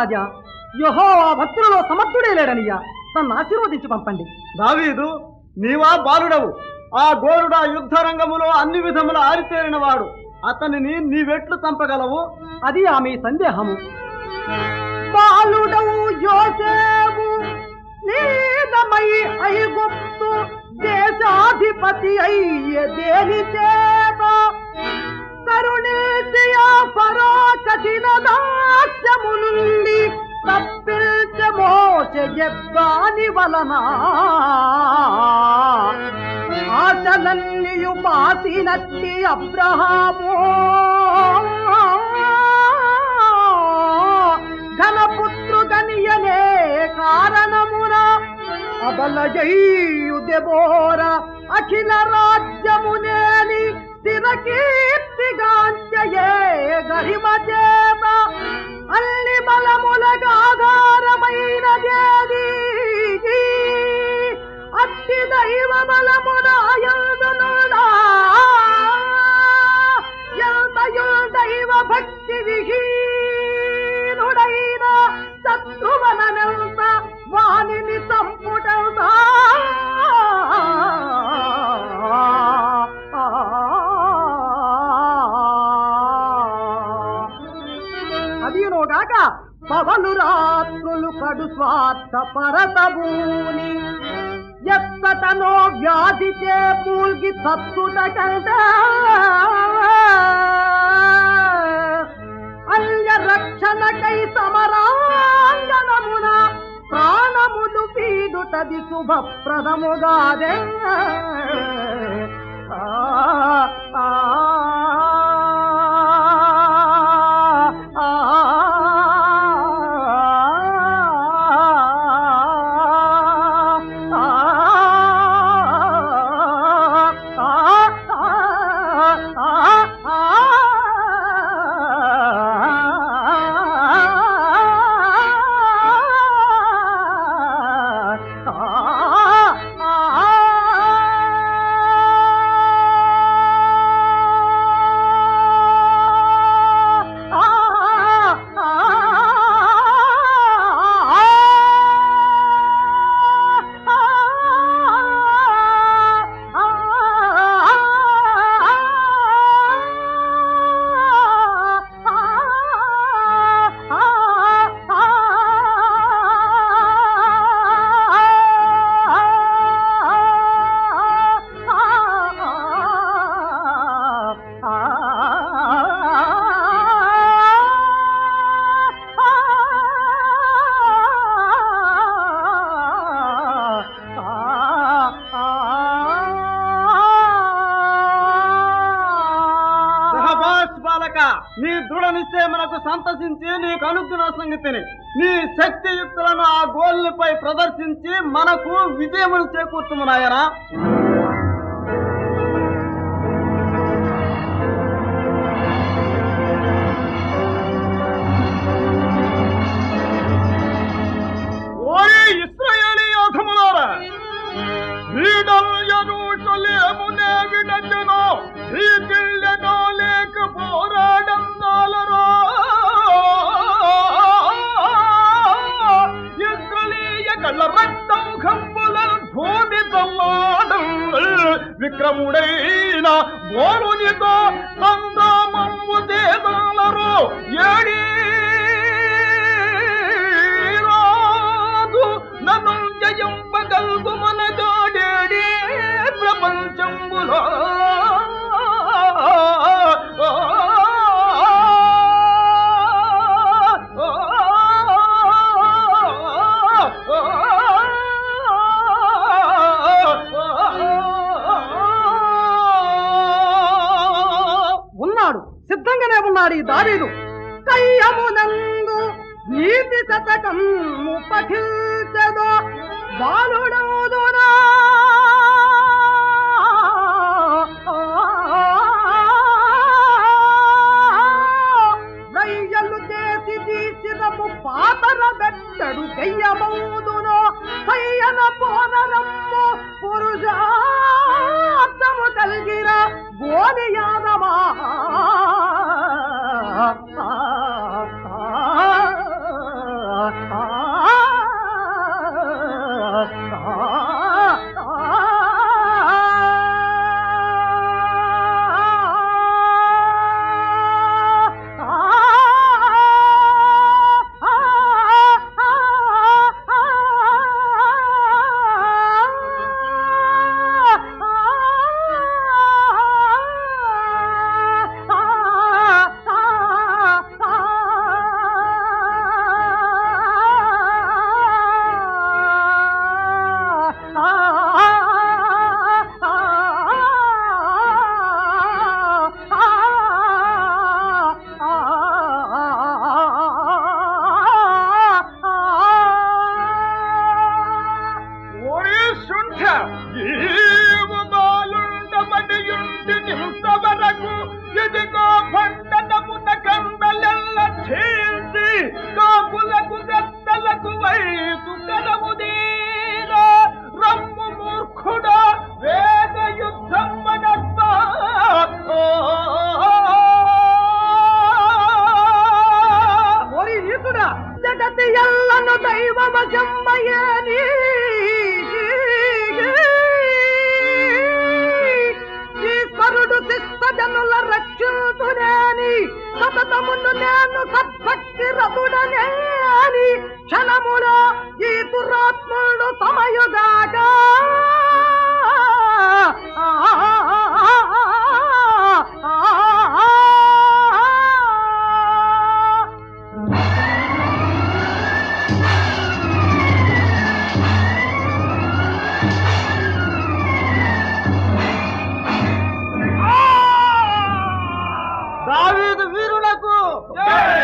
మహారాజా యహో ఆ భక్తులలో సమర్థుడే లేడనియ్యా నన్ను ఆశీర్వదించి పంపండి దావీదు నీవా బాలుడవు ఆ గోరుడ యుద్ధ రంగములో అన్ని విధముల ఆరితేరిన వాడు అతనిని నీవెట్లు చంపగలవు అది ఆమె సందేహము బాలుడవు యోసేపు నీదమై ఐగుప్తు దేశాధిపతి అయ్యే దేని చేత కరుణించి ఆ ఫరో కఠిన దాస్యము నుండి తప్పించ మోసెద్దాని వలన ఆశలన్నీయు మాసినట్టి అబ్రహాము ఘనపుత్రు గనియనే కారణమున అబలజయ్యు దెబోర అఖిల రాజ్యమునేని స్థిర కీర్తిగాంచయే గరిమ చేత అల్లి బలములగా ఆధారమైన దేది అట్టి దైవ బలమునాయుడునుడా ఎంతయు దైవ భక్తి విహీనుడైన శత్రువననెంత వాణిని సంపుటంతా అదినోగాక పవలు రాత్రులు కడు స్వార్థ పరతభూని ఎత్తటనో వ్యాధిచే పూల్గి సత్తుట కంటే అల్య రక్షణకై సమరాంగణమున ప్రాణములు పీడుటది శుభప్రదముగాదే ఆ ఆ సహబాష్ బాలక నీ దృఢ నిశ్చయమునకు సంతసించి నీకు అనుగ్రహ సంగతిని నీ శక్తియుక్తులను ఆ గోల్నిపై ప్రదర్శించి మనకు విజయమును చేకూర్చుము నాయనా ఓయ్ ఇస్రాయేలీ యోధములారా వీడల్యనూటలేమునే విడచెను ఈ గిళ్ళెనో లేక పోరాడందాలరో ఇస్రలీయ కళ్ళ రక్తం కంపుల భూమి తల్లాడం విక్రముడైన బోరునితో సందామమ్ము చేదాలరో ఏడీ రాదు నన్ను జయంపగల్గు మనగాడేడే ప్రపంచంబులో ఉన్నాడు సిద్ధంగానే ఉన్నాడు ఈ దావీదు కయ్యమునందు నీతి శతకము పఠించదో బాలుడవుదునా రయ్యలు చేసి తీసినము పాతర బెట్టడు దెయ్యమౌదును సయ్యన పోనరమ్ము పురుషార్థము కలిగిన గోని యాదమా జీవమాలుండమడియుండి నింతవరకు ఎదిగో పంటనమున కందలెల్ల చీల్చి కాపులకు గద్దలకు వైపు కలముదీరా రమ్ము మూర్ఖుడా వేద యుద్ధం మనస్సా ఓరి ఈతుడా జగతి ఎల్లను దైవమ చెమ్మయ్యని ఈశ్వరుడు శిష్ట జనుల రక్షితునేని సతతమును నేను సద్భక్తి రతుడనేని క్షణములో ఈ దురాత్ముడు సమయుగాగా దావీదు వీరులకు జై!